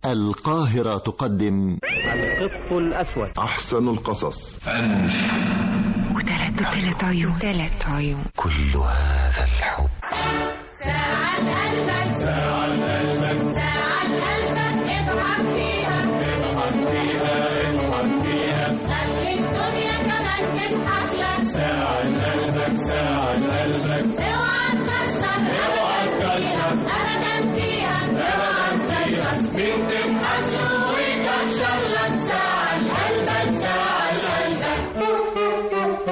القاهرة تقدم القط الأسود أحسن القصص وثلاث وثلاث عيون ثلاث عيون كل هذا الحب ساعة قلبك ساعة قلبك ساعة قلبك اضحك فيها اضحك فيها اضحك فيها خلي الدنيا كمان تضحك لك ساعة قلبك ساعة قلبك اوعى تكشر اوعى تكشر ابدا فيها اوعى تكشر مين تضحك له ويكشر لك ساعة قلبك ساعة قلبك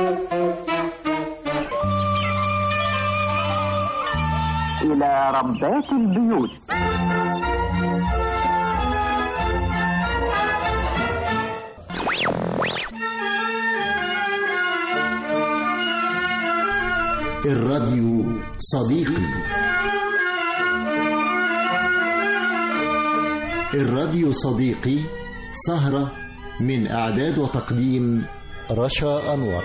إلى ربات البيوت الراديو صديقي الراديو صديقي سهرة من إعداد وتقديم رشا أنور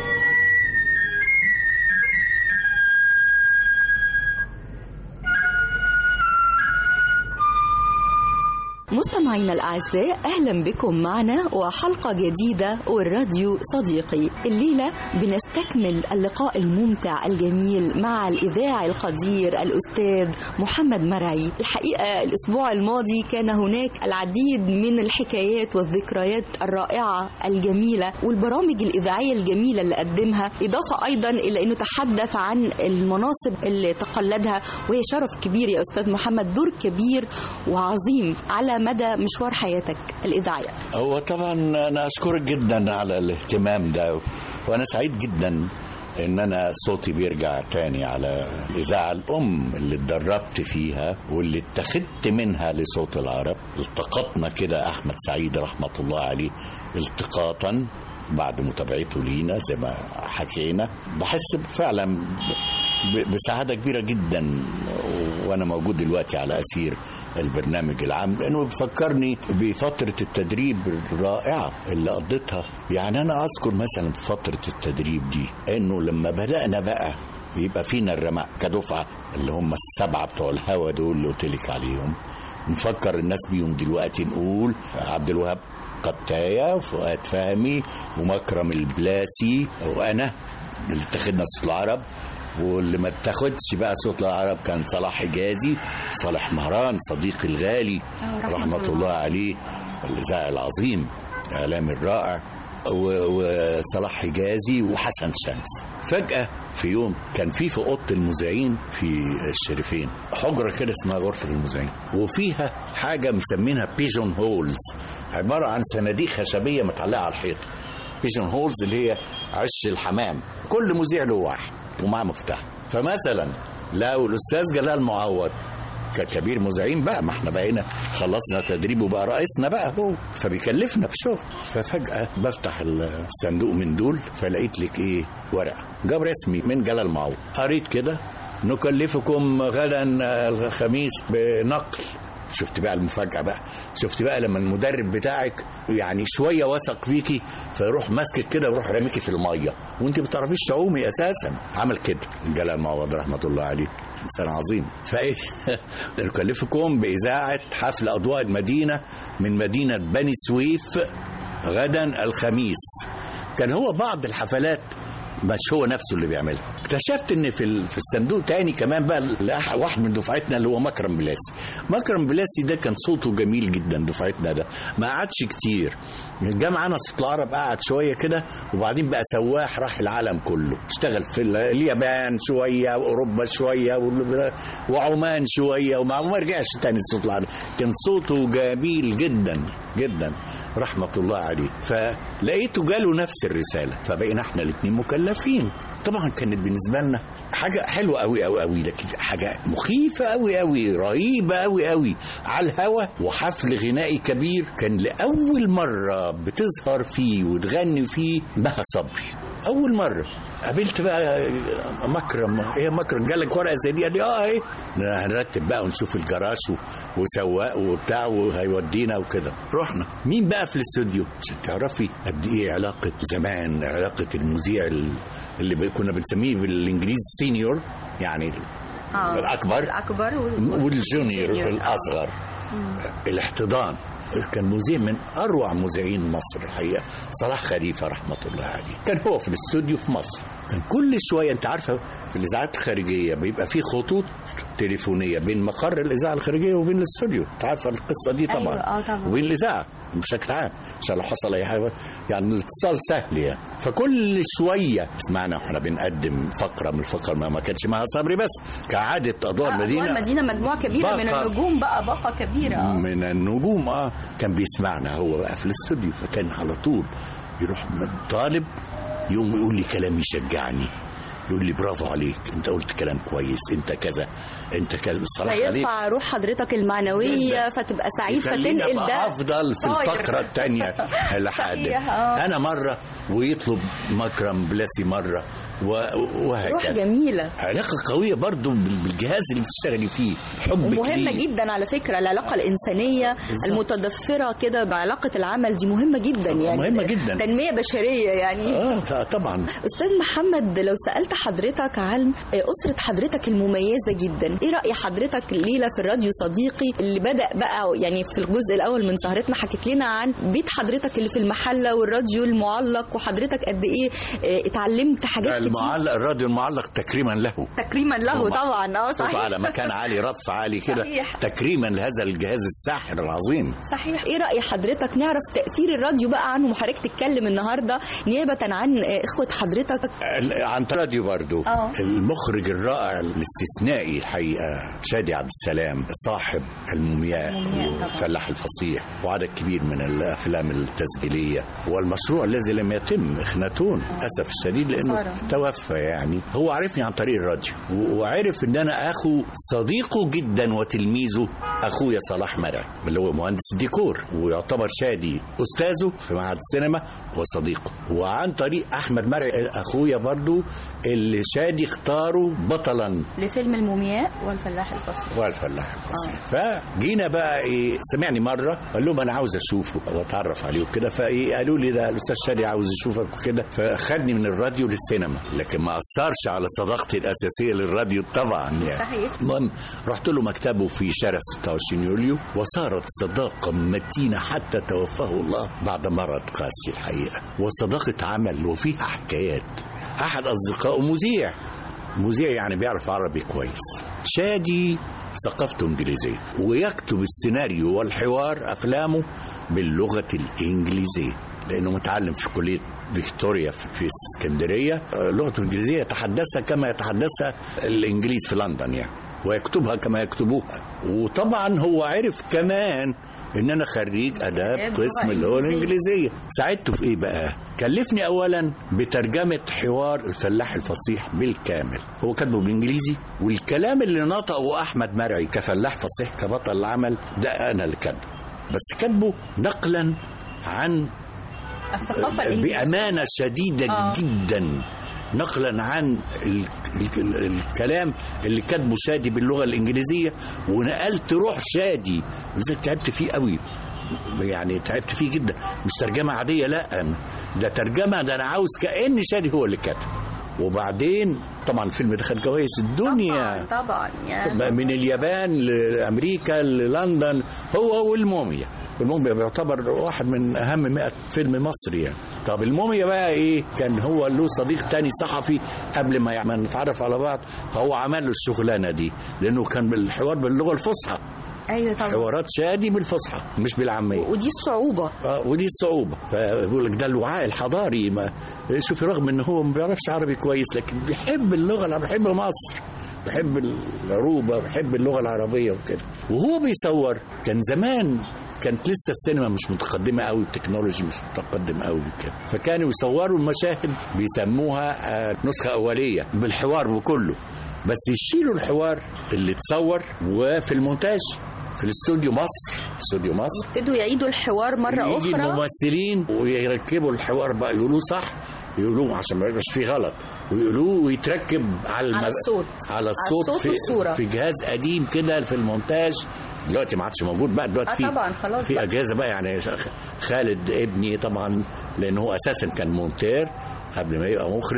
مستمعينا الأعزاء أهلا بكم معنا وحلقة جديدة والراديو صديقي الليلة بنستكمل اللقاء الممتع الجميل مع الإذاعي القدير الأستاذ محمد مرعي الحقيقة الأسبوع الماضي كان هناك العديد من الحكايات والذكريات الرائعة الجميلة والبرامج الإذاعية الجميلة اللي قدمها إضافة أيضا إلى أنه تحدث عن المناصب اللي تقلدها وهي شرف كبير يا أستاذ محمد دور كبير وعظيم على مدى مشوار حياتك الإذاعية هو طبعا انا اشكرك جدا على الاهتمام ده وانا سعيد جدا ان انا صوتي بيرجع تاني على الاذاعه الام اللي اتدربت فيها واللي اتخذت منها لصوت العرب التقطنا كده احمد سعيد رحمه الله عليه التقاطا بعد متابعته لينا زي ما حكينا بحس فعلا ب- بسعادة كبيرة جدا وأنا موجود دلوقتي على أسير البرنامج العام لأنه بيفكرني بفترة التدريب الرائعة اللي قضيتها يعني أنا أذكر مثلا في فترة التدريب دي إنه لما بدأنا بقى يبقى فينا الرمق كدفعة اللي هم السبعة بتوع الهوا دول اللي قلت لك عليهم نفكر الناس بيهم دلوقتي نقول عبد الوهاب قتاية وفؤاد فهمي ومكرم البلاسي وأنا اللي اتخذنا صوت العرب واللي ما اتاخدش بقى صوت العرب كان صلاح حجازي صالح مهران صديقي الغالي رحمة الله عليه الإذاعي العظيم إعلامي الرائع و- وصلاح حجازي وحسن شمس فجأة في يوم كان في في أوضة المذيعين في الشريفين حجرة كده اسمها غرفة المذيعين وفيها حاجة مسمينها بيجون هولز عبارة عن صناديق خشبية متعلقة على الحيط بيجون هولز اللي هي عش الحمام كل مذيع له واحد ومعاه مفتاح فمثلا لو الأستاذ جلال معوض ككبير مذيعين بقى ما احنا بقينا خلصنا تدريب وبقى رئيسنا بقى هو فبيكلفنا بشغل ففجأة بفتح الصندوق من دول فلقيت لك ايه ورقة جاب رسمي من جلال معوض قريت كده نكلفكم غدا الخميس بنقل شفت بقى المفاجأة بقى شفت بقى لما المدرب بتاعك يعني شوية وثق فيكي فيروح ماسكك كده ويروح راميكي في المية وانت ما بتعرفيش تعومي اساسا عمل كده جلال معوض رحمة الله عليه انسان عظيم فايه نكلفكم باذاعه حفل اضواء المدينه من مدينه بني سويف غدا الخميس كان هو بعض الحفلات مش هو نفسه اللي بيعملها اكتشفت ان في ال- في الصندوق تاني كمان بقى لأح- واحد من دفعتنا اللي هو مكرم بلاسي مكرم بلاسي ده كان صوته جميل جدا دفعتنا ده ما قعدش كتير جه معانا صوت العرب قعد شويه كده وبعدين بقى سواح راح العالم كله اشتغل في ال- اليابان شويه واوروبا شويه وال- وعمان شويه وما وما رجعش تاني صوت العرب كان صوته جميل جدا جدا رحمة الله عليه فلقيته جاله نفس الرسالة فبقينا احنا الاثنين مكلفين طبعا كانت بالنسبة لنا حاجة حلوة قوي قوي قوي لكن حاجة مخيفة قوي قوي رهيبة قوي قوي على الهوا وحفل غنائي كبير كان لأول مرة بتظهر فيه وتغني فيه مها صبري أول مرة قابلت بقى مكرم ايه مكرم جالك ورقه زي دي قال لي اه ايه هنرتب بقى ونشوف الجراج و- وسواق وبتاع وهيودينا وكده رحنا مين بقى في الاستوديو عشان تعرفي قد ايه علاقه زمان علاقه المذيع ال- اللي ب- كنا بنسميه بالانجليزي سينيور يعني آه. الاكبر الأكبر والجونيور الاصغر الاحتضان كان مذيع من اروع مذيعين مصر الحقيقه صلاح خليفه رحمه الله عليه كان هو في الاستوديو في مصر كان كل شويه انت عارفه في الاذاعات الخارجيه بيبقى في خطوط تليفونيه بين مقر الاذاعه الخارجيه وبين الاستوديو انت عارفه القصه دي طبعا أيوة، آه طبعا. وبين الاذاعه بشكل عام عشان لو حصل اي حاجه يعني الاتصال سهل يعني فكل شويه سمعنا واحنا بنقدم فقره من الفقر ما, ما كانش معاها صبري بس كعاده اضواء المدينه المدينة مجموعة كبيرة من بقى. النجوم بقى باقة كبيرة آه. من النجوم اه كان بيسمعنا هو بقى في الاستوديو فكان على طول يروح طالب يقوم يقول لي كلام يشجعني يقول لي برافو عليك انت قلت كلام كويس انت كذا انت كذا صلاح عليك فيرفع روح حضرتك المعنوية فتبقى سعيد يخليني فتنقل أبقى ده افضل في طاير. الفقره الثانيه لحد صحيح، آه. انا مره ويطلب مكرم بلاسي مره و- روح وهكذا جميلة علاقه قويه برضو بال- بالجهاز اللي بتشتغلي فيه حبك ومهمة ليه. جدا على فكرة العلاقة الإنسانية المتضفرة كده بعلاقة العمل دي مهمة جدا يعني مهمة جدا. تنمية بشرية يعني اه ط- طبعا أستاذ محمد لو سألت حضرتك عن أسرة حضرتك المميزة جدا إيه رأي حضرتك ليلة في الراديو صديقي اللي بدأ بقى يعني في الجزء الأول من سهرتنا حكيت لنا عن بيت حضرتك اللي في المحلة والراديو المعلق وحضرتك قد إيه آه، اتعلمت حاجات كتير المعلق الراديو المعلق تكريما له تكريما له ومع- طبعا اه صوته صحيح على مكان عالي رف عالي كده صحيح. تكريما لهذا الجهاز الساحر العظيم صحيح ايه راي حضرتك نعرف تاثير الراديو بقى عنه وحضرتك تتكلم النهارده نيابه عن آه، اخوه حضرتك ال- عن راديو برضو آه. المخرج الرائع الاستثنائي الحقيقه شادي عبد السلام صاحب المومياء المومياء طبعا. والفلاح الفصيح وعدد كبير من الافلام التسجيليه والمشروع الذي لم يتم اخناتون اسف الشديد لانه خسارة. توفى يعني هو عرفني عن طريق الراديو و- وعرف ان انا اخو صديقه جدا وتلميذه اخويا صلاح مرعي اللي هو مهندس ديكور ويعتبر شادي استاذه في معهد السينما وصديقه وعن طريق احمد مرعي اخويا برضو اللي شادي اختاره بطلا لفيلم المومياء والفلاح الفصل والفلاح الفصيح فجينا بقى ايه سمعني مره قال لهم انا عاوز اشوفه واتعرف عليه وكده فايه قالوا لي ده الاستاذ شادي عاوز يشوفك وكده فخدني من الراديو للسينما لكن ما اثرش على صداقتي الاساسيه للراديو طبعا يعني صحيح. المهم رحت له مكتبه في شارع 26 يوليو وصارت صداقه متينه حتى توفاه الله بعد مرض قاسي الحقيقه وصداقه عمل وفيها حكايات احد اصدقائه مذيع مذيع يعني بيعرف عربي كويس شادي ثقافته انجليزيه ويكتب السيناريو والحوار افلامه باللغه الانجليزيه لانه متعلم في كليه فيكتوريا في في اسكندريه آه، لغته الانجليزيه يتحدثها كما يتحدثها الانجليز في لندن يعني ويكتبها كما يكتبوها وطبعا هو عرف كمان ان انا خريج اداب آداب لغة قسم اللي هو إنجليزية. الانجليزيه ساعدته في ايه بقى كلفني اولا بترجمه حوار الفلاح الفصيح بالكامل هو كاتبه بالانجليزي والكلام اللي نطقه احمد مرعي كفلاح فصيح كبطل العمل ده انا اللي كاتبه بس كاتبه نقلا عن الثقافه الانجليزيه بأمانة شديدة آه. جدا نقلا عن ال ال الكلام اللي كاتبه شادي باللغة الإنجليزية ونقلت روح شادي لذلك تعبت فيه قوي يعني تعبت فيه جدا مش ترجمة عادية لا ده ترجمة ده أنا عاوز كأن شادي هو اللي كاتب وبعدين طبعا الفيلم ده خد جوائز الدنيا طبعا طبعا يعني من اليابان لامريكا للندن هو والموميا الموميا بيعتبر واحد من اهم 100 فيلم مصري يعني طب الموميا بقى ايه كان هو له صديق تاني صحفي قبل ما ما نتعرف على بعض فهو عمل له الشغلانه دي لانه كان بالحوار باللغه الفصحى ايوه طبعا حوارات شادي بالفصحى مش بالعاميه ودي الصعوبه آه، ودي الصعوبة فبيقول لك ده الوعاء الحضاري ما شوفي رغم ان هو ما بيعرفش عربي كويس لكن بيحب اللغة العربية بيحب مصر بيحب العروبة بيحب اللغة العربية وكده وهو بيصور كان زمان كانت لسه السينما مش متقدمة قوي التكنولوجي مش متقدم قوي كده فكانوا يصوروا المشاهد بيسموها آه، نسخة أولية بالحوار بكله بس يشيلوا الحوار اللي اتصور وفي المونتاج في الاستوديو مصر استوديو مصر ابتدوا يعيدوا الحوار مره يجي اخرى الممثلين ويركبوا الحوار بقى يقولوه صح يقولوه عشان ما يبقاش فيه غلط ويقولوه ويتركب على الم... على الصوت. على الصوت, الصوت في والصورة. في جهاز قديم كده في المونتاج دلوقتي ما عادش موجود بقى دلوقتي آه في طبعا، خلاص في بقى. اجهزه بقى يعني خالد ابني طبعا لان هو اساسا كان مونتير قبل ما يبقى مخرج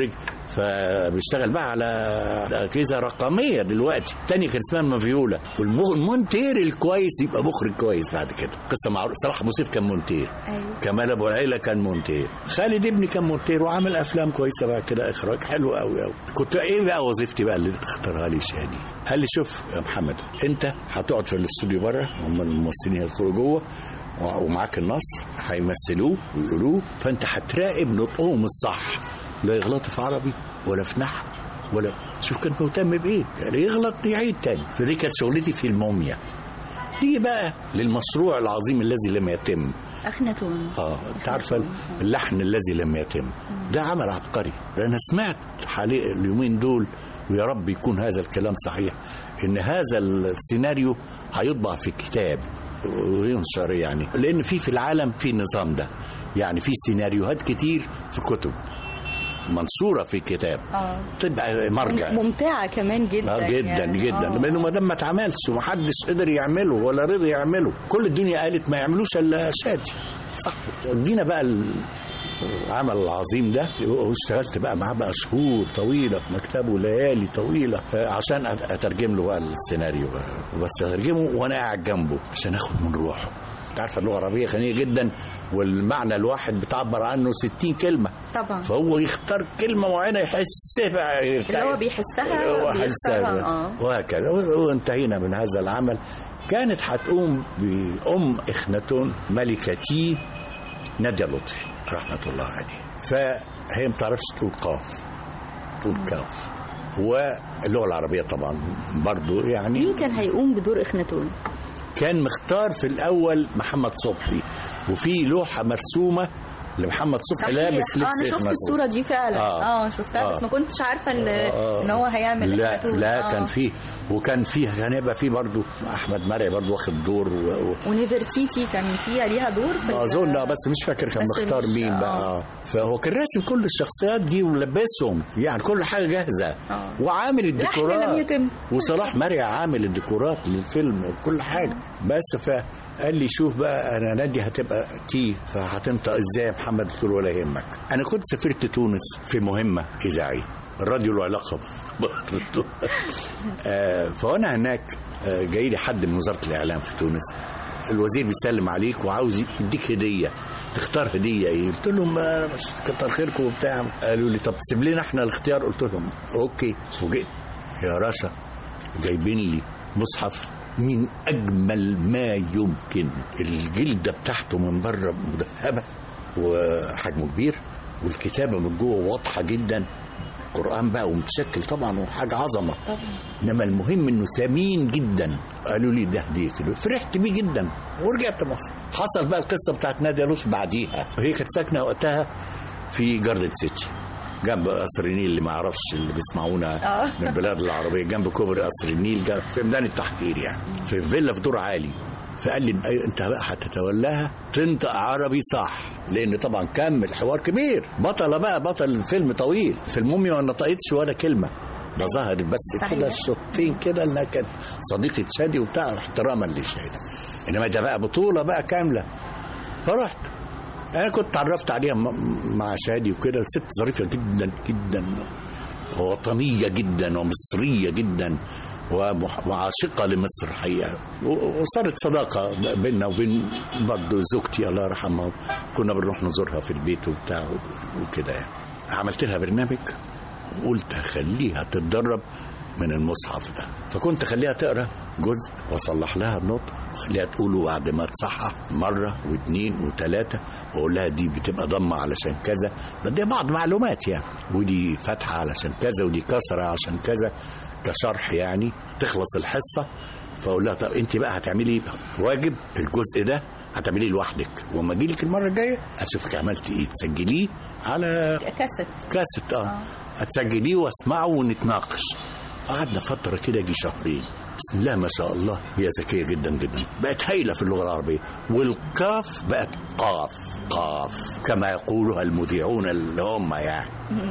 فبيشتغل بقى على اجهزه رقميه دلوقتي تاني كان اسمها المافيولا والمونتير الكويس يبقى مخرج كويس بعد كده قصه معروفه صلاح ابو سيف كان مونتير أيوة. كمال ابو العيله كان مونتير خالد ابني كان مونتير وعمل افلام كويسه بعد كده اخراج حلو قوي قوي كنت ايه بقى وظيفتي بقى اللي اختارها لي شادي قال لي شوف يا محمد انت هتقعد في الاستوديو بره هم الممثلين هيدخلوا جوه ومعاك النص هيمثلوه ويقولوه فانت هتراقب نطقهم الصح لا يغلطوا في عربي ولا في نحو ولا شوف كان مهتم بايه يعني يغلط يعيد تاني فدي كانت شغلتي في الموميا نيجي بقى للمشروع العظيم الذي لم يتم أخناتون اه انت عارفه اللحن الذي لم يتم ده عمل عبقري انا سمعت حاليا اليومين دول ويا رب يكون هذا الكلام صحيح ان هذا السيناريو هيطبع في كتاب وينشر يعني لان في في العالم في النظام ده يعني في سيناريوهات كتير في كتب منشوره في كتاب اه تبقى مرجع ممتعة كمان جدا آه جدا يعني. جدا آه. لانه ما دام ما اتعملش ومحدش قدر يعمله ولا رضي يعمله كل الدنيا قالت ما يعملوش الا شادي صح جينا بقى العمل العظيم ده واشتغلت بقى معاه بقى شهور طويله في مكتبه ليالي طويله آه، عشان أت- اترجم له بقى السيناريو بقى بس اترجمه وانا قاعد جنبه عشان اخد من روحه انت عارفه اللغه العربيه غنيه جدا والمعنى الواحد بتعبر عنه 60 كلمه طبعا فهو يختار كلمه معينه يحسها بقى اللي هو بيحسها هو بيختارها. حسها اه وهكذا وانتهينا من هذا العمل كانت هتقوم بأم إخناتون ملكتي نادية لطفي رحمة الله عليه فهي ما بتعرفش تقول قاف تقول كاف واللغة العربية طبعا برضو يعني مين كان هيقوم بدور إخناتون؟ كان مختار في الأول محمد صبحي وفي لوحة مرسومة لمحمد صبحي لابس آه، لبس انا شفت إخناتون. الصوره دي فعلا آه. اه, شفتها آه. بس ما كنتش عارفه ان آه. ان هو هيعمل لا إخناتون. لا آه. كان فيه وكان فيه كان هيبقى فيه برضو احمد مرعي برضو واخد دور و... و... ونيفرتيتي كان فيها ليها دور في ال- اظن آه، بس مش فاكر كان بس مختار مش- مين بقى آه. آه. فهو كان راسم كل الشخصيات دي ولبسهم يعني كل حاجه جاهزه آه. وعامل لحن الديكورات لم يتم. وصلاح مرعي عامل الديكورات للفيلم وكل حاجه بس فقال لي شوف بقى انا نادي هتبقى تي فهتنطق ازاي يا محمد قلت له ولا يهمك انا كنت سافرت تونس في مهمه اذاعيه الراديو له علاقه برضه آه، فوانا هناك آه، جاي لي حد من وزاره الاعلام في تونس الوزير بيسلم عليك وعاوز يديك هديه تختار هديه ايه قلت لهم ما مش كتر خيركم وبتاع قالوا لي طب تسيب لنا احنا الاختيار قلت لهم اوكي فوجئت يا رشا جايبين لي مصحف من اجمل ما يمكن الجلده بتاعته من بره مذهبه وحجمه كبير والكتابه من جوه واضحه جدا قرآن بقى ومتشكل طبعا وحاجة عظمة إنما المهم إنه ثمين جدا قالوا لي ده هدية كده فرحت بيه جدا ورجعت مصر حصل بقى القصة بتاعت نادية لطفي بعديها وهي كانت ساكنة وقتها في جاردن سيتي جنب قصر النيل اللي ما يعرفش اللي بيسمعونا آه. من البلاد العربية جنب كوبري قصر النيل جنب في ميدان التحرير يعني في فيلا في دور عالي فقال لي أي- انت بقى هتتولاها تنطق عربي صح لان طبعا كم الحوار كبير بطله بقى بطل الفيلم طويل في الموميا ما نطقتش ولا كلمه ده ظهرت بس صحيح. كده شوطين كده انها كانت صديقه شادي وبتاع احتراما لشادي انما ده بقى بطوله بقى كامله فرحت انا كنت اتعرفت عليها م- مع شادي وكده الست ظريفه جدا جدا وطنيه جدا ومصريه جدا ومح- وعاشقه لمصر حقيقه و- وصارت صداقه بيننا وبين برضه زوجتي الله يرحمها كنا بنروح نزورها في البيت وبتاع و- وكده يعني عملت لها برنامج قلت اخليها تتدرب من المصحف ده فكنت اخليها تقرا جزء واصلح لها النطق واخليها تقوله بعد ما تصحح مره واثنين وثلاثه واقول لها دي بتبقى ضمه علشان كذا بدي بعض معلومات يعني ودي فتحه علشان كذا ودي كسره عشان كذا كشرح يعني تخلص الحصه فاقول لها طب انت بقى هتعملي واجب الجزء ده هتعمليه لوحدك واما اجي لك المره الجايه اشوفك عملت ايه تسجليه على كاسيت كاسيت اه هتسجليه واسمعه ونتناقش قعدنا فترة كده يجي شهرين بسم الله ما شاء الله هي ذكية جدا جدا بقت هايلة في اللغة العربية والقاف بقت قاف قاف كما يقولها المذيعون اللي هم يعني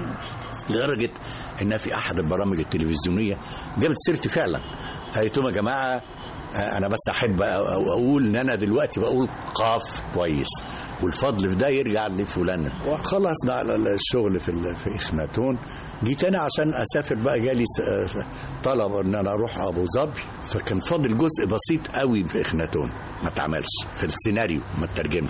لدرجة ان في احد البرامج التلفزيونية جابت سيرتي فعلا قالت لهم يا جماعة آه، انا بس احب أ- أ- اقول ان انا دلوقتي بقول قاف كويس والفضل في ده يرجع لفلان وخلصنا على الشغل في ال- في اخناتون جيت انا عشان اسافر بقى جالي س- طلب ان انا اروح ابو ظبي فكان فاضل جزء بسيط قوي في اخناتون ما اتعملش في السيناريو ما اترجمش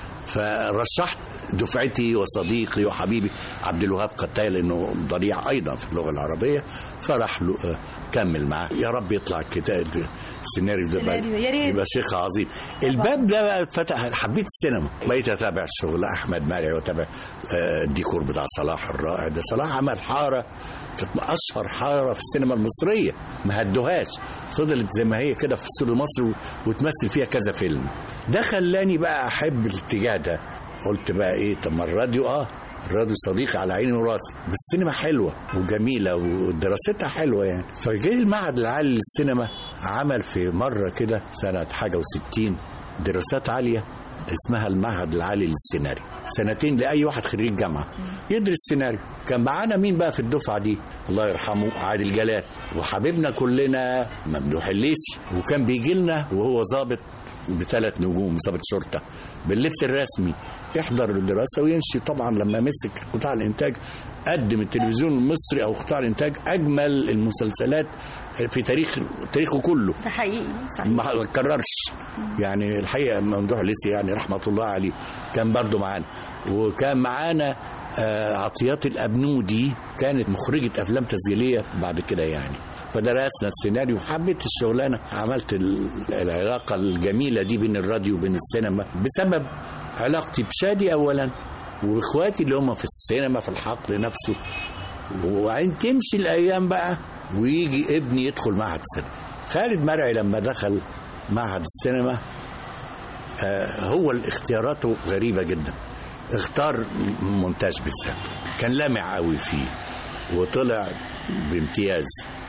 فرشحت دفعتي وصديقي وحبيبي عبد الوهاب قتال لانه ضريع ايضا في اللغه العربيه فراح له آه، كمل معاه يا رب يطلع كتاب السيناريو ده بقى سيناريو، يا ريت. يبقى شيخ عظيم الباب ده بقى اتفتح حبيت السينما بقيت اتابع شغل احمد مرعي واتابع آه، الديكور بتاع صلاح الرائع ده صلاح عمل حاره كانت اشهر حاره في السينما المصريه ما هدوهاش فضلت زي ما هي كده في السوق المصري وتمثل فيها كذا فيلم ده خلاني بقى احب الاتجاه ده قلت بقى ايه طب ما الراديو اه الراديو صديقي على عيني وراسي بس السينما حلوه وجميله ودراستها حلوه يعني فجه المعهد العالي للسينما عمل في مره كده سنه حاجه وستين دراسات عاليه اسمها المعهد العالي للسيناريو سنتين لاي واحد خريج جامعه يدرس سيناريو كان معانا مين بقى في الدفعه دي الله يرحمه عادل جلال وحبيبنا كلنا ممدوح الليسي وكان بيجي لنا وهو ظابط بثلاث نجوم ظابط شرطه باللبس الرسمي يحضر الدراسه ويمشي طبعا لما مسك قطاع الانتاج قدم التلفزيون المصري او قطاع الانتاج اجمل المسلسلات في تاريخ تاريخه كله ده حقيقي صحيح ما اتكررش يعني الحقيقه ممدوح لسي يعني رحمه الله عليه كان برضو معانا وكان معانا آه، عطيات الابنودي كانت مخرجه افلام تسجيليه بعد كده يعني فدرسنا السيناريو وحبيت الشغلانه عملت ال- العلاقه الجميله دي بين الراديو وبين السينما بسبب علاقتي بشادي اولا واخواتي اللي هم في السينما في الحقل نفسه وبعدين تمشي الايام بقى ويجي ابني يدخل معهد السينما خالد مرعي لما دخل معهد السينما آه، هو الاختياراته غريبه جدا اختار مونتاج بالذات كان لامع قوي فيه وطلع بامتياز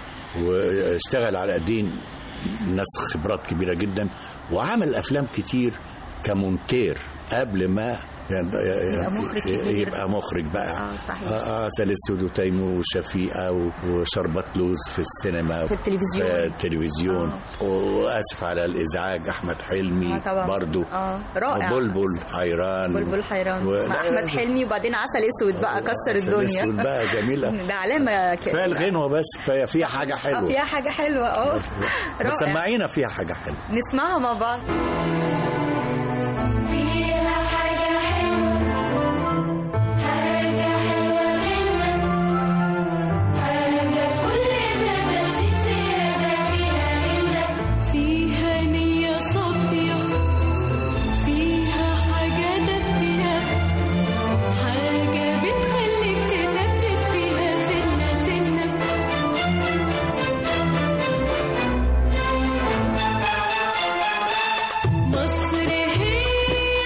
واشتغل على ايدين ناس خبرات كبيره جدا وعمل افلام كتير كمونتير قبل ما يبقى مخرج كبير. يبقى مخرج بقى آه، صحيح. اه, آه سلسل وتيمور وشفيقه و- وشربت لوز في السينما في التلفزيون. في التلفزيون واسف على الازعاج احمد حلمي آه، طبعا. برضو اه رائع بلبل حيران بلبل حيران و- مع احمد حلمي وبعدين عسل اسود بقى كسر عسل الدنيا أسود بقى جميلة. ده علامه ك- كفايه الغنوه بس كفايه فيها حاجه آه، حلوه فيها حاجه حلوه اه ما رائع تسمعينا فيها حاجه حلوه نسمعها مع بعض فيها حاجة حلوة حاجة حلوة منك حاجة كل ما تزيد زيادة فيها إنك فيها نية صافية فيها حاجة دافية حاجة بتخليك تثبت فيها سنة سنة مصر هي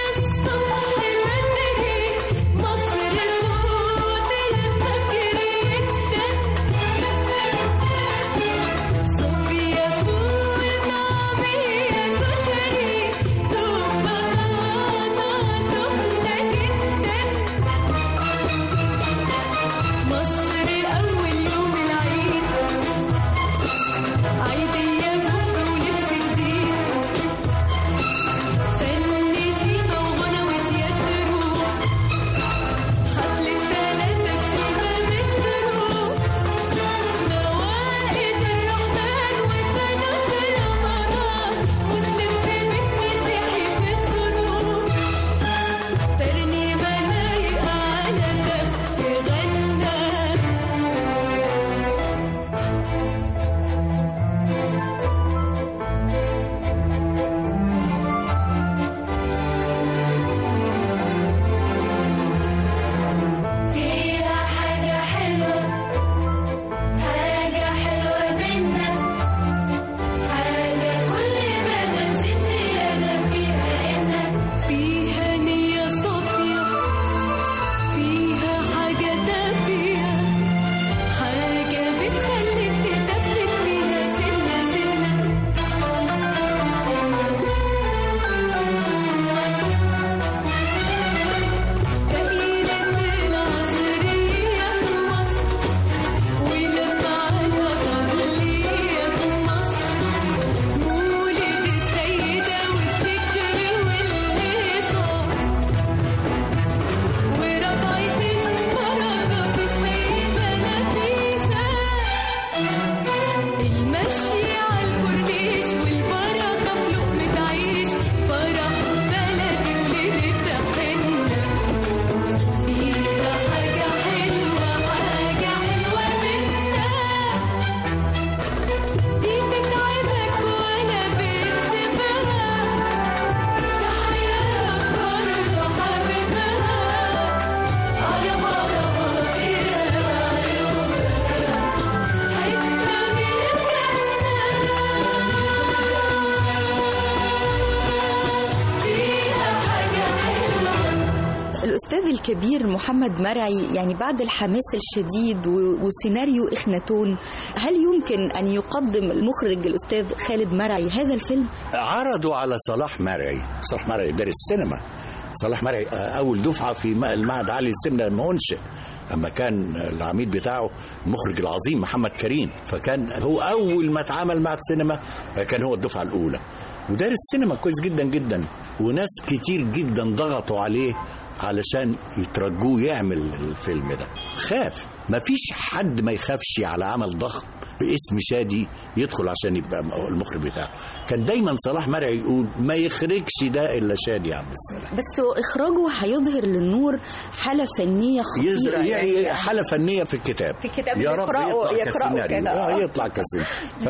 الأستاذ الكبير محمد مرعي يعني بعد الحماس الشديد و- وسيناريو إخناتون هل يمكن أن يقدم المخرج الأستاذ خالد مرعي هذا الفيلم؟ عرضوا على صلاح مرعي صلاح مرعي دارس السينما صلاح مرعي آه، اول دفعه في م- المعهد العالي للسينما لما انشئ اما كان العميد بتاعه المخرج العظيم محمد كريم فكان هو اول ما اتعامل مع السينما آه، كان هو الدفعه الاولى ودارس السينما كويس جدا جدا وناس كتير جدا ضغطوا عليه علشان يترجوه يعمل الفيلم ده خاف ما فيش حد ما يخافش على عمل ضخم باسم شادي يدخل عشان يبقى المخرج بتاعه كان دايما صلاح مرعي يقول ما يخرجش ده الا شادي يا عبد السلام بس هو إخراجه هيظهر للنور حالة فنية خطيرة يز- يعني. يعني حالة فنية في الكتاب في الكتاب يا رب يقرأوا- يطلع يقرأوا كسيناريو كده، آه، آه. يطلع كسيناريو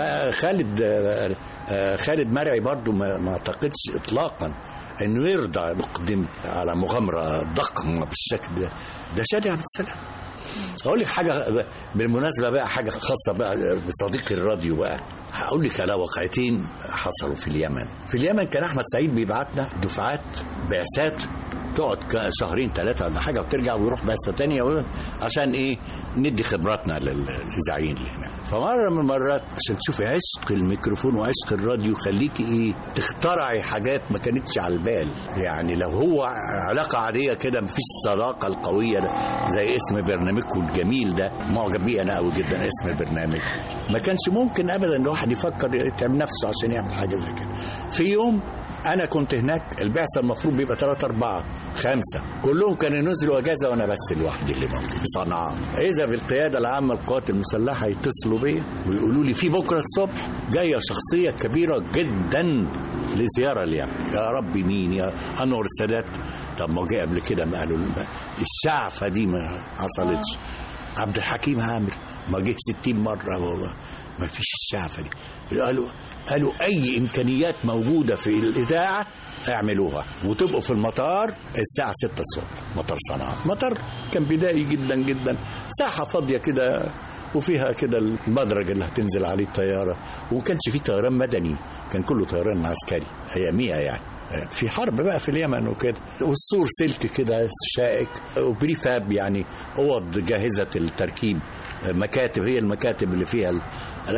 فخالد آه، آه، خالد مرعي برضو ما ما اعتقدش اطلاقا انه يرضى نقدم على مغامرة ضخمة بالشكل ده ده شادي عبد السلام اقول لك حاجه بالمناسبه بقى حاجه خاصه بقى بصديقي الراديو بقى هقول لك على واقعتين حصلوا في اليمن في اليمن كان احمد سعيد بيبعتنا دفعات بعثات تقعد ك- شهرين ثلاثه ولا حاجه وترجع ويروح بعثه تانية و- عشان ايه ندي خبراتنا للاذاعيين اللي هناك فمره من المرات عشان تشوفي عشق الميكروفون وعشق الراديو يخليكي ايه تخترعي حاجات ما كانتش على البال يعني لو هو علاقه عاديه كده مفيش الصداقه القويه ده زي اسم برنامجكم الجميل ده معجب بيه انا قوي جدا اسم البرنامج ما كانش ممكن ابدا الواحد يفكر يتعب نفسه عشان يعمل حاجه زي كده في يوم انا كنت هناك البعثه المفروض بيبقى ثلاثة أربعة خمسة كلهم كانوا ينزلوا اجازه وانا بس لوحدي اللي موجود في صنعاء اذا بالقياده العامه للقوات المسلحه يتصلوا بيا ويقولوا لي في بكره الصبح جايه شخصيه كبيره جدا لزياره اليمن يا ربي مين يا انور السادات طب ما جه قبل كده ما قالوا لنا الشعفه دي ما حصلتش عبد الحكيم عامر ما جه 60 مره هو ما فيش الشعفه دي قالوا قالوا اي امكانيات موجوده في الاذاعه اعملوها وتبقوا في المطار الساعه 6 الصبح مطار صنعاء مطار كان بدائي جدا جدا ساحه فاضيه كده وفيها كده المدرج اللي هتنزل عليه الطياره وما كانش فيه طيران مدني كان كله طيران عسكري اياميها يعني في حرب بقى في اليمن وكده والسور سلك كده شائك وبريفاب يعني اوض جاهزه التركيب مكاتب هي المكاتب اللي فيها ال...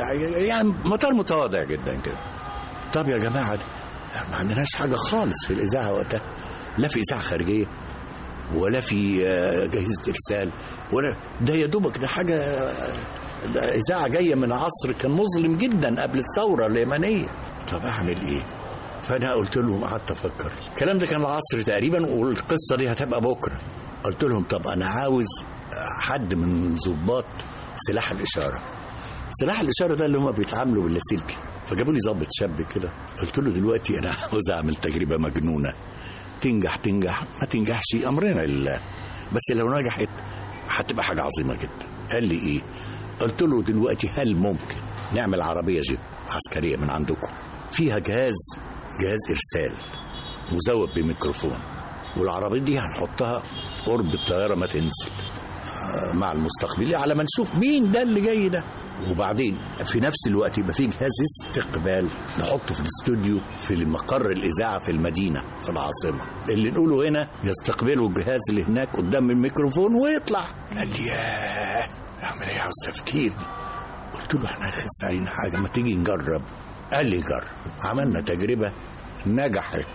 يعني مطار متواضع جدا كده طب يا جماعه ده ما عندناش حاجه خالص في الاذاعه وقتها لا في اذاعه خارجيه ولا في آه، جهيزه ارسال ولا ده يا دوبك ده حاجه ده اذاعه جايه من عصر كان مظلم جدا قبل الثوره اليمنيه طب اعمل ايه؟ فانا قلت لهم قعدت افكر الكلام ده كان العصر تقريبا والقصه دي هتبقى بكره قلت لهم طب انا عاوز حد من ضباط سلاح الاشاره سلاح الاشاره ده اللي هم بيتعاملوا باللاسلكي فجابوا لي ضابط شاب كده قلت له دلوقتي انا عاوز اعمل تجربه مجنونه تنجح تنجح ما تنجحش امرنا لله بس لو نجحت هتبقى حاجه عظيمه جدا قال لي ايه قلت له دلوقتي هل ممكن نعمل عربيه جيب عسكريه من عندكم فيها جهاز جهاز ارسال مزود بميكروفون والعربيه دي هنحطها قرب الطياره ما تنزل آه، مع المستقبلين على ما نشوف مين ده اللي جاي ده وبعدين في نفس الوقت يبقى في جهاز استقبال نحطه في الاستوديو في مقر الاذاعه في المدينه في العاصمه اللي نقوله هنا يستقبلوا الجهاز اللي هناك قدام الميكروفون ويطلع قال لي ياه اعمل ايه عاوز تفكير دي قلت له احنا هيخس علينا حاجه ما تيجي نجرب قال لي جرب عملنا تجربه نجحت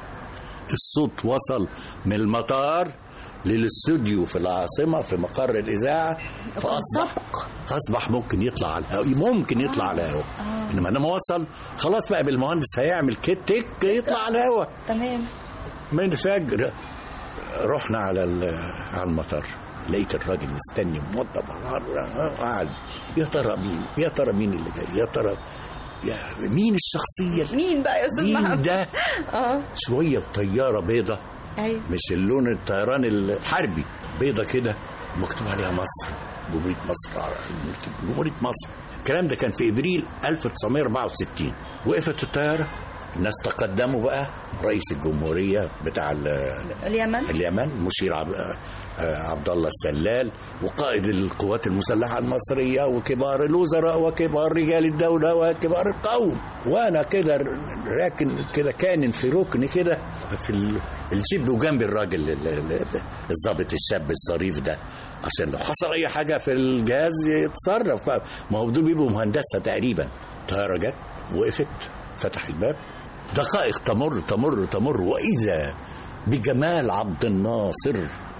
الصوت وصل من المطار للاستوديو في العاصمه في مقر الاذاعه فاصبح اصبح ممكن يطلع على الهواء ممكن يطلع على الهواء انما لما وصل خلاص بقى بالمهندس هيعمل كت تك يطلع على الهواء تمام من الفجر رحنا على ال- على المطار لقيت الراجل مستني موضب قاعد يا ترى مين يا ترى مين اللي جاي يا ترى يا مين الشخصيه اللي- مين بقى يا استاذ مين محمد؟ ده اه شويه طياره بيضه ايوه مش اللون الطيران الحربي بيضة كده مكتوب عليها مصر جمهورية مصر جمهورية مصر الكلام ده كان في ابريل 1964 وقفت الطيارة الناس تقدموا بقى رئيس الجمهوريه بتاع ال- اليمن اليمن مشير عب... آه، عبد الله السلال وقائد القوات المسلحه المصريه وكبار الوزراء وكبار رجال الدوله وكبار القوم وانا كده راكن كده كان في ركن كده في ال- الجيب وجنبي الراجل ال- ال- الضابط الشاب الظريف ده عشان لو حصل اي حاجه في الجهاز يتصرف بقى. ما هو دول بيبقوا مهندسه تقريبا طياره جت وقفت فتح الباب دقائق تمر تمر تمر واذا بجمال عبد الناصر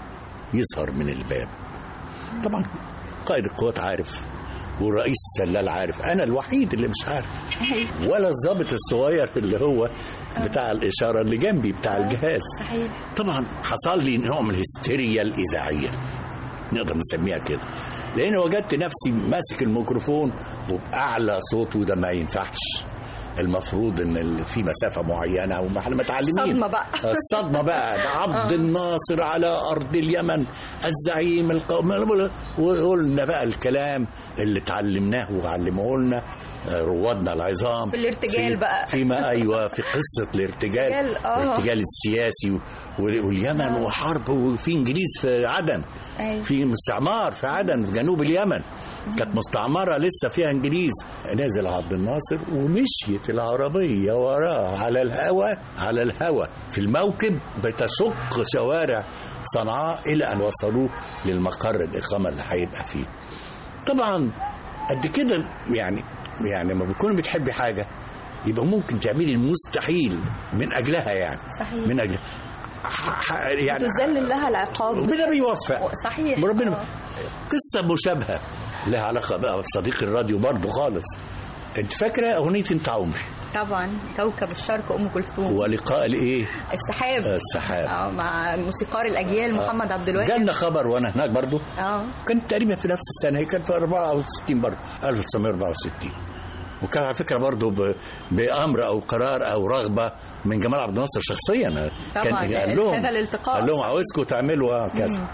يظهر من الباب طبعا قائد القوات عارف والرئيس السلال عارف انا الوحيد اللي مش عارف ولا الضابط الصغير اللي هو بتاع الاشاره اللي جنبي بتاع الجهاز صحيح طبعا حصل لي نوع من الهستيريا الاذاعيه نقدر نسميها كده لان وجدت نفسي ماسك الميكروفون وباعلى صوت وده ما ينفعش المفروض ان ال- في مسافه معينه وما احنا متعلمين صدمة بقى. الصدمه بقى ده عبد الناصر على ارض اليمن الزعيم القومي وقلنا بقى الكلام اللي اتعلمناه وعلموه لنا آه، روادنا العظام في الارتجال في بقى. فيما ايوه في قصه الارتجال ارتجال، آه. الارتجال السياسي و- واليمن وحرب وفي انجليز في عدن أيوة. في مستعمار في عدن في جنوب اليمن كانت مستعمره لسه فيها انجليز نزل عبد الناصر ومشيت العربيه وراه على الهوى على الهوى في الموكب بتشق شوارع صنعاء الى ان وصلوه للمقر الاقامه اللي هيبقى فيه طبعا قد كده يعني يعني لما بتكوني بتحبي حاجه يبقى ممكن تعملي المستحيل من اجلها يعني صحيح. من اجل ح- ح- يعني تذلل لها العقاب ربنا بيوفق صحيح. ربنا آه. قصه مشابهه لها علاقه بقى بصديق الراديو برضه خالص انت فاكره اغنيه انت عمري طبعا كوكب الشرق ام كلثوم ولقاء الايه السحاب السحاب اه مع موسيقار الاجيال محمد عبد الوهاب جالنا خبر وانا هناك برضه اه كانت تقريبا في نفس السنه هي كانت في 64 برضه 1964 وكان على فكره برضه ب... بامر او قرار او رغبه من جمال عبد الناصر شخصيا طبعاً، قال لهم هذا الالتقاء. قال لهم عاوزكم تعملوا اه كذا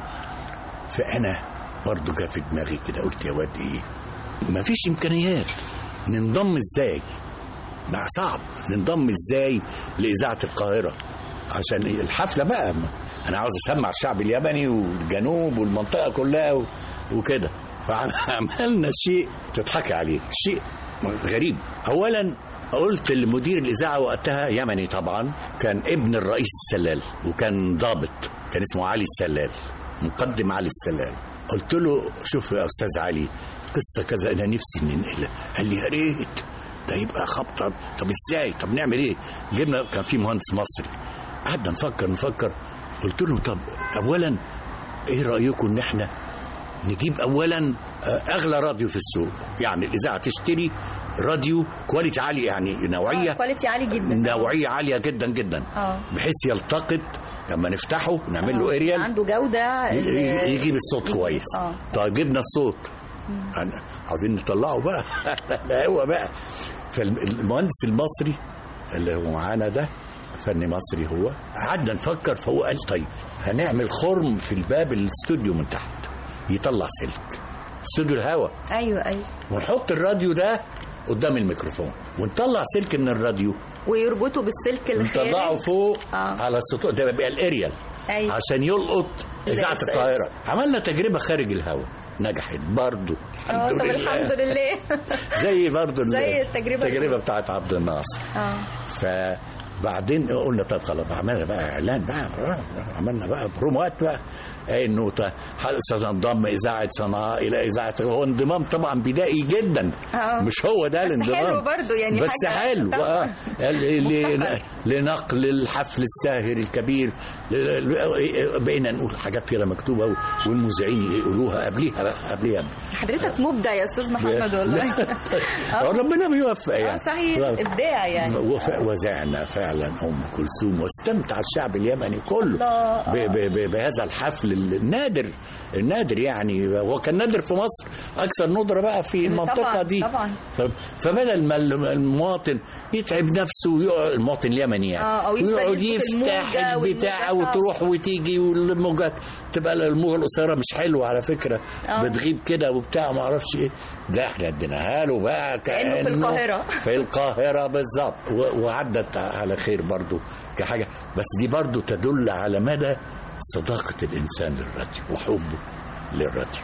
فانا برضه جه في دماغي كده قلت يا واد ايه ما فيش امكانيات ننضم ازاي لا صعب ننضم ازاي لاذاعه القاهره عشان إيه؟ الحفله بقى انا عاوز اسمع الشعب اليمني والجنوب والمنطقه كلها و- وكده فعملنا شيء تضحكي عليه شيء غريب اولا قلت لمدير الاذاعه وقتها يمني طبعا كان ابن الرئيس السلال وكان ضابط كان اسمه علي السلال مقدم علي السلال قلت له شوف يا استاذ علي قصه كذا انا نفسي ننقلها قال لي يا ريت ده يبقى خبطه طب ازاي طب نعمل ايه جبنا كان في مهندس مصري قعدنا نفكر نفكر قلت له طب اولا ايه رايكم ان احنا نجيب اولا آه، اغلى راديو في السوق يعني الاذاعه تشتري راديو كواليتي عالي يعني نوعيه كواليتي عالي جدا نوعيه عاليه جدا جدا اه بحيث يلتقط لما نفتحه نعمل له اريال عنده جوده ال- ي- يجيب الصوت يجيب- كويس اه طيب جبنا الصوت أنا- عاوزين نطلعه بقى هو بقى فالمهندس المصري اللي هو معانا ده فني مصري هو قعدنا نفكر فهو قال طيب هنعمل خرم في الباب الاستوديو من تحت يطلع سلك استوديو الهوا ايوه ايوه ونحط الراديو ده قدام الميكروفون ونطلع سلك من الراديو ويربطوا بالسلك الخارج نطلعه فوق آه. على السطوح ده بيبقى الاريال ايوه عشان يلقط اذاعه الإس- القاهره عملنا تجربه خارج الهواء نجحت برضه اه الحمد طب لله الحمد لله زي برضه زي التجربة التجربه اللي- بتاعت عبد الناصر اه فبعدين قلنا طب خلاص عملنا بقى اعلان بقى عملنا بقى بروموات بقى انه ت- ستنضم اذاعه صنعاء الى اذاعه هو انضمام طبعا بدائي جدا آه. مش هو ده الانضمام حلو برضه يعني بس حاجة حلو طبعاً. آه. ل- ل- مفتخر. لنقل الحفل الساهر الكبير ل- ل- بقينا نقول حاجات كده مكتوبه والمذيعين يقولوها قبليها بقى قبليها حضرتك مبدع يا استاذ محمد والله آه. ربنا بيوفق اه يعني صحيح ابداع يعني وف- وزعنا فعلا فعلا ام كلثوم واستمتع الشعب اليمني كله الله. ب ب ب بهذا الحفل النادر النادر يعني هو كان نادر في مصر اكثر ندره بقى في المنطقه طبعاً، دي طبعاً. ف- فبدل ما الم- المواطن يتعب نفسه ويقعد المواطن اليمني يعني آه، أو يفضل ويقعد يظبط يفتح الموجة البتاع والموجة. وتروح وتيجي والموجات تبقى الموجه القصيره مش حلوه على فكره آه. بتغيب كده وبتاع ما اعرفش ايه ده احنا اديناها له بقى كأنه في كأنه القاهرة. في القاهره بالظبط و- وعدت على خير برضو كحاجه بس دي برضو تدل على مدى صداقه الانسان للراديو وحبه للراديو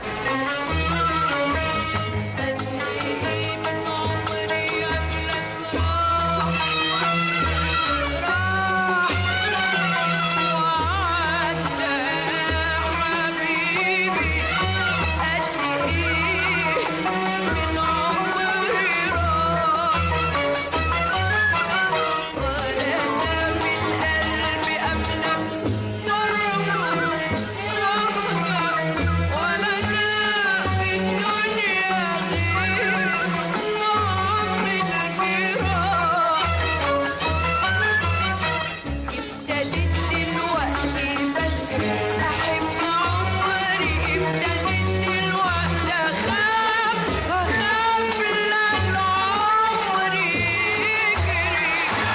ابتدت دلوقتي بس احب عمري ابتدت دلوقتي اخاف اخاف لان عمري يجري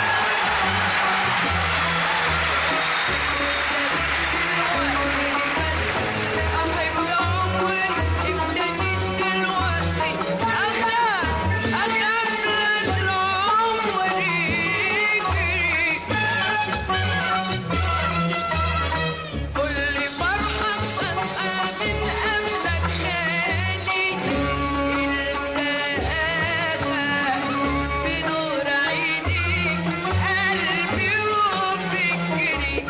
احب عمري ابتدت دلوقتي اخاف اخاف لان عمري يجري كل فرحة ببقى من قبلك خالي التقاها بنور عينيك قلبي وفكري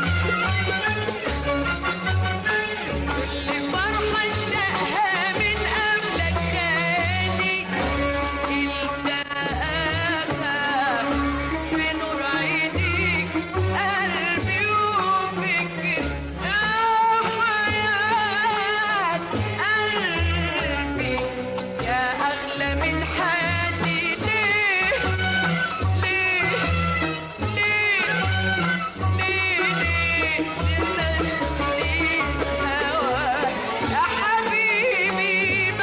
كل فرحة اشتاقها من قبلك خالي التقاها بنور عينيك قلبي وفكري يا حياة قلبي يا أغلى من حياتي ليه ليه ليه ليه ليه نسيت هواك يا حبيبي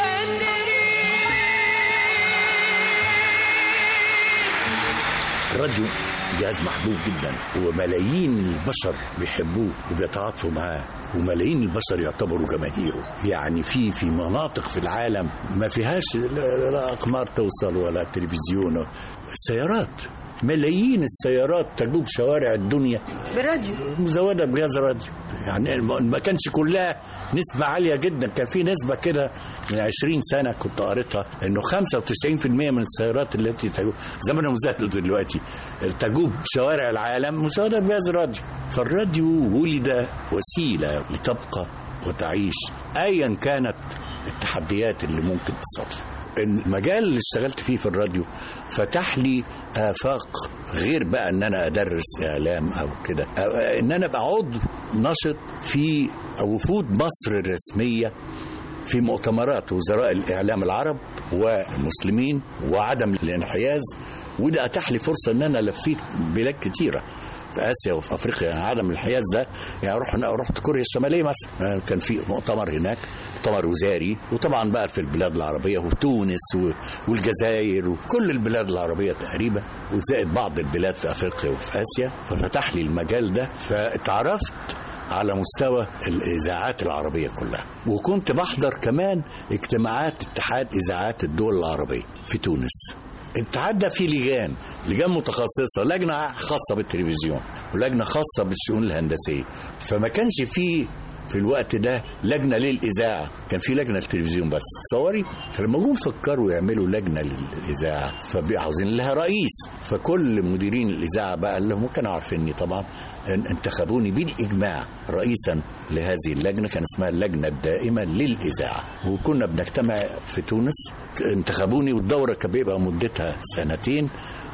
بدري الراديو جهاز محبوب جدا وملايين البشر بيحبوه وبيتعاطفوا معاه وملايين البشر يعتبروا جماهيره يعني في في مناطق في العالم ما فيهاش لا لا اقمار توصل ولا تلفزيون السيارات ملايين السيارات تجوب شوارع الدنيا بالراديو مزوده بغاز راديو يعني الم- ما كانش كلها نسبة عالية جدا كان في نسبة كده من 20 سنة كنت قريتها انه 95% من السيارات التي تجوب زمنها مزدد دلوقتي تجوب شوارع العالم مزودة بغاز راديو فالراديو ولد وسيلة لتبقى وتعيش ايا كانت التحديات اللي ممكن تصادف المجال اللي اشتغلت فيه في الراديو فتح لي آفاق غير بقى ان انا ادرس اعلام او كده أو- ان انا ابقى عضو نشط في وفود مصر الرسميه في مؤتمرات وزراء الاعلام العرب والمسلمين وعدم الانحياز وده اتاح لي فرصه ان انا لفيت بلاد كتيره في اسيا وفي افريقيا يعني عدم الانحياز ده يعني رحت رحت كوريا الشماليه مثلا كان في مؤتمر هناك مؤتمر وزاري وطبعا بقى في البلاد العربيه وتونس و- والجزائر وكل البلاد العربيه تقريبا وزائد بعض البلاد في افريقيا وفي اسيا ففتح لي المجال ده فاتعرفت على مستوى الاذاعات العربيه كلها وكنت بحضر كمان اجتماعات اتحاد اذاعات الدول العربيه في تونس الاتحاد ده فيه لجان لجان متخصصه لجنه خاصه بالتلفزيون ولجنه خاصه بالشؤون الهندسيه فما كانش فيه في الوقت ده لجنه للاذاعه كان في لجنه للتلفزيون بس تصوري فلما جم فكروا يعملوا لجنه للاذاعه فبقوا عاوزين لها رئيس فكل مديرين الاذاعه بقى اللي هم كانوا عارفيني طبعا ان- انتخبوني بالاجماع رئيسا لهذه اللجنه كان اسمها اللجنه الدائمه للاذاعه وكنا بنجتمع في تونس انتخبوني والدوره كان بيبقى مدتها سنتين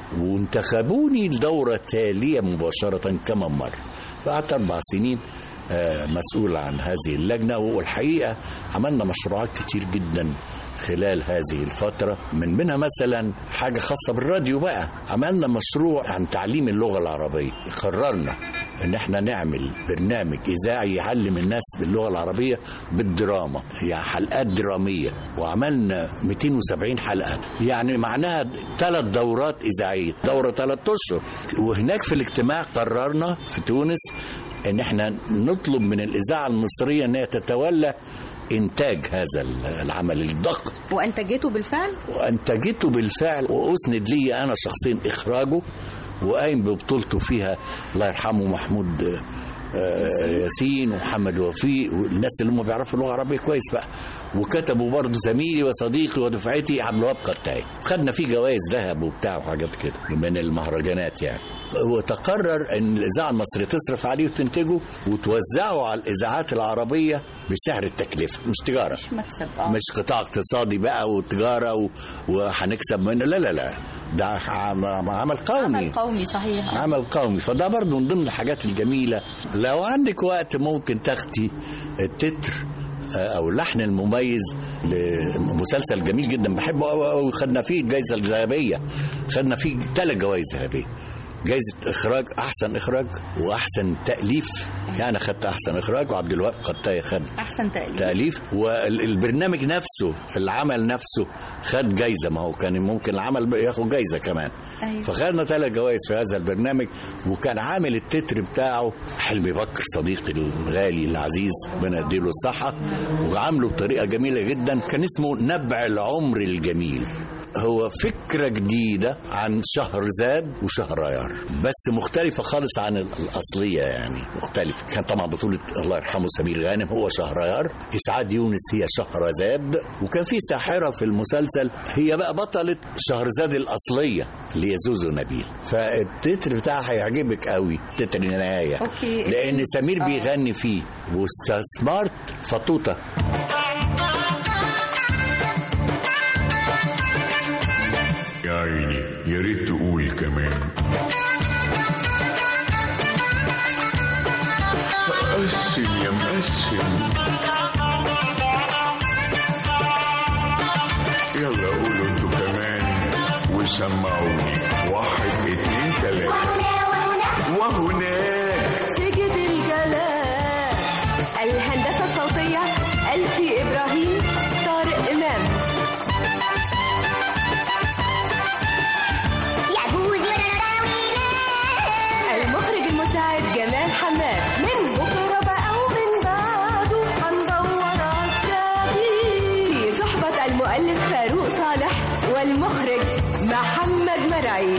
وانتخبوني الدوره التاليه مباشره كمان مره فقعدت اربع سنين آه، مسؤول عن هذه اللجنه والحقيقه عملنا مشروعات كتير جدا خلال هذه الفترة من منها مثلا حاجة خاصة بالراديو بقى عملنا مشروع عن تعليم اللغة العربية قررنا ان احنا نعمل برنامج اذاعي يعلم الناس باللغه العربيه بالدراما يعني حلقات دراميه وعملنا 270 حلقه يعني معناها ثلاث دورات اذاعيه دوره ثلاث اشهر وهناك في الاجتماع قررنا في تونس ان احنا نطلب من الاذاعه المصريه ان هي تتولى انتاج هذا العمل الضخم وانتجته بالفعل وانتجته بالفعل واسند لي انا شخصيا اخراجه وقايم ببطولته فيها الله يرحمه محمود آه، ياسين ومحمد وفيق والناس اللي هم بيعرفوا اللغه العربيه كويس بقى وكتبوا برضه زميلي وصديقي ودفعتي عبد الوهاب قتاي خدنا فيه جوائز ذهب وبتاع وحاجات كده من المهرجانات يعني وتقرر ان الاذاعه المصريه تصرف عليه وتنتجه وتوزعه على الاذاعات العربيه بسعر التكلفه مش تجاره مش مكسب اه مش قطاع اقتصادي بقى وتجاره و... وهنكسب منه لا لا لا ده عم- عمل قومي عمل قومي صحيح عمل قومي فده برضو من ضمن الحاجات الجميلة لو عندك وقت ممكن تاخدي التتر آه، او اللحن المميز لمسلسل جميل جدا بحبه قوي قوي خدنا فيه الجائزه الذهبيه خدنا فيه ثلاث جوائز ذهبيه جائزة إخراج أحسن إخراج وأحسن تأليف يعني أنا خدت أحسن إخراج وعبد الوهاب قتاي خد احسن تأليف تأليف والبرنامج نفسه العمل نفسه خد جايزة ما هو كان ممكن العمل ياخد جايزة كمان أيوة. فخدنا ثلاث جوائز في هذا البرنامج وكان عامل التتر بتاعه حلمي بكر صديقي الغالي العزيز ربنا يديله الصحة وعامله بطريقة جميلة جدا كان اسمه نبع العمر الجميل هو فكرة جديدة عن شهرزاد وشهريار بس مختلفة خالص عن الأصلية يعني مختلفة كان طبعا بطولة الله يرحمه سمير غانم هو شهريار إسعاد يونس هي شهرزاد وكان في ساحرة في المسلسل هي بقى بطلة شهرزاد الأصلية اللي هي زوزو نبيل فالتتر بتاعها هيعجبك قوي تتر النهاية أوكي. لأن سمير بيغني فيه واستثمرت فطوطة يا عيني يا ريت تقول كمان قسم يا مقسم يلا قولوا انتوا كمان وسمعوني واحد اتنين تلاتة وهناك سجد الجلال الهندسة الصوتية ألفي إبراهيم طارق إمام المخرج المساعد جمال حماد من بكرة بقى ومن بعده هندور على السبيل في صحبة المؤلف فاروق صالح والمخرج محمد مرعي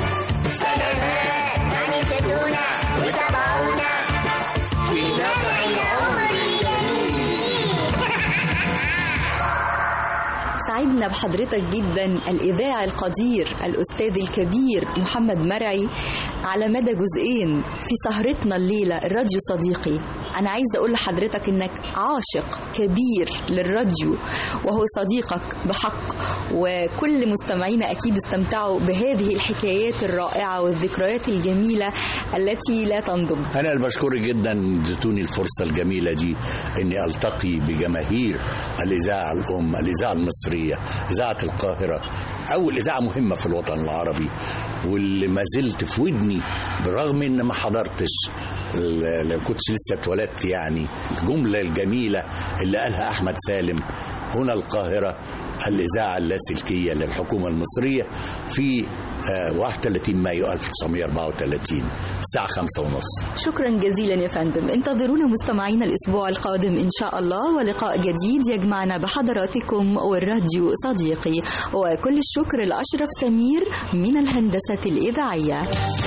سعدنا بحضرتك جدا الإذاعي القدير الأستاذ الكبير محمد مرعي على مدى جزئين في سهرتنا الليلة الراديو صديقي أنا عايزة أقول لحضرتك إنك عاشق كبير للراديو وهو صديقك بحق وكل مستمعينا أكيد استمتعوا بهذه الحكايات الرائعة والذكريات الجميلة التي لا تنضب أنا اللي بشكرك جدا اديتوني الفرصة الجميلة دي إني ألتقي بجماهير الإذاعة الأم الإذاعة المصرية إذاعة القاهرة أول إذاعة مهمة في الوطن العربي واللي ما زلت في ودني برغم إن ما حضرتش ال- لو كنتش لسه اتولدت يعني الجملة الجميلة اللي قالها أحمد سالم هنا القاهرة الإذاعة اللاسلكية للحكومة المصرية في آه، 31 مايو 1934 الساعة خمسة ونص شكرا جزيلا يا فندم انتظرونا مستمعينا الأسبوع القادم إن شاء الله ولقاء جديد يجمعنا بحضراتكم والراديو صديقي وكل الشكر لأشرف سمير من الهندسة الإذاعية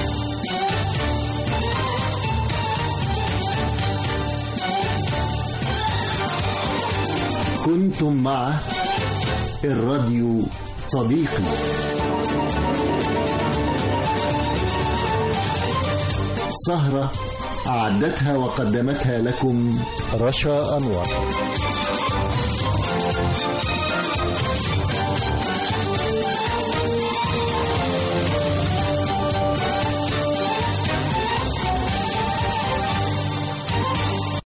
كنتم مع الراديو صديقي سهرة أعدتها وقدمتها لكم رشا أنور